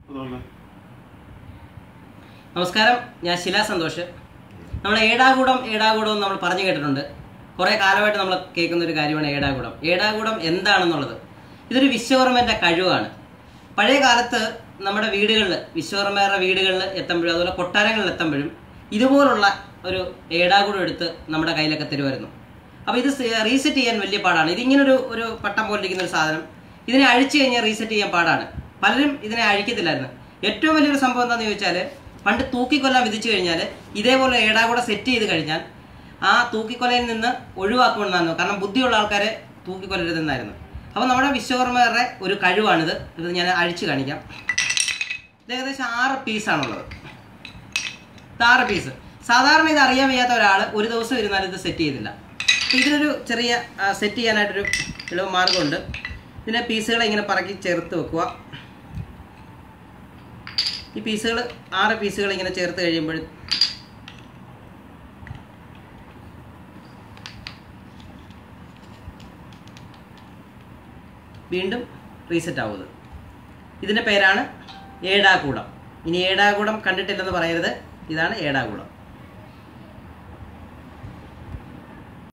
അതുപോലെ നമസ്കാരം ഞാൻ ശില സന്തോഷ് നമ്മൾ ഏടാകൂടം ഏടാകൂടം എന്ന് നമ്മൾ പറഞ്ഞു കേട്ടിട്ടുണ്ട് കുറേ കാലമായിട്ട് നമ്മൾ കേൾക്കുന്ന ഒരു കാര്യമാണ് ഏടാകൂടം ഏടാകൂടം എന്താണെന്നുള്ളത് ഇതൊരു വിശ്വകർമ്മൻ്റെ കഴിവാണ് പഴയ കാലത്ത് നമ്മുടെ വീടുകളിൽ വിശ്വകർമ്മയുടെ വീടുകളിൽ എത്തുമ്പോഴും അതുപോലെ കൊട്ടാരങ്ങളിൽ എത്തുമ്പോഴും ഇതുപോലുള്ള ഒരു ഏടാകൂടം എടുത്ത് നമ്മുടെ കയ്യിലൊക്കെ തരുമായിരുന്നു അപ്പോൾ ഇത് റീസെറ്റ് ചെയ്യാൻ വലിയ പാടാണ് ഇതിങ്ങനൊരു ഒരു പട്ടം പോലെ ഇരിക്കുന്ന ഒരു സാധനം ഇതിനെ അഴിച്ചു കഴിഞ്ഞാൽ റീസെറ്റ് ചെയ്യാൻ പാടാണ് പലരും ഇതിനെ അഴിക്കത്തില്ലായിരുന്നു ഏറ്റവും വലിയൊരു സംഭവം എന്താണെന്ന് ചോദിച്ചാൽ പണ്ട് തൂക്കിക്കൊല്ലാൻ വിധിച്ചു കഴിഞ്ഞാൽ ഇതേപോലെ ഏടാകൂടെ സെറ്റ് ചെയ്ത് കഴിഞ്ഞാൽ ആ തൂക്കിക്കൊലയിൽ നിന്ന് ഒഴിവാക്കുമെന്നായിരുന്നു കാരണം ബുദ്ധിയുള്ള ആൾക്കാരെ തൂക്കിക്കൊല്ലരുതെന്നായിരുന്നു അപ്പോൾ നമ്മുടെ വിശ്വകർമ്മയുടെ ഒരു കഴിവാണിത് ഇത് ഞാൻ അഴിച്ചു കാണിക്കാം ഇത് ഏകദേശം ആറ് പീസാണുള്ളത് ഇത് ആറ് പീസ് സാധാരണ ഇത് അറിയാൻ വയ്യാത്ത ഒരാൾ ഒരു ദിവസം ഇരുന്നാൽ ഇത് സെറ്റ് ചെയ്തില്ല അപ്പോൾ ഇതിനൊരു ചെറിയ സെറ്റ് ചെയ്യാനായിട്ടൊരു എളുപ്പ മാർഗമുണ്ട് ഇതിൻ്റെ പീസുകളെ ഇങ്ങനെ പറക്കി ചേർത്ത് വെക്കുക ഈ പീസുകൾ ആറ് പീസുകൾ ഇങ്ങനെ ചേർത്ത് കഴിയുമ്പോൾ വീണ്ടും റീസെറ്റ് ആവുന്നത് ഇതിൻ്റെ പേരാണ് ഏടാകൂടം ഇനി ഏടാകൂടം കണ്ടിട്ടില്ലെന്ന് പറയരുത് ഇതാണ് ഏടാകൂടം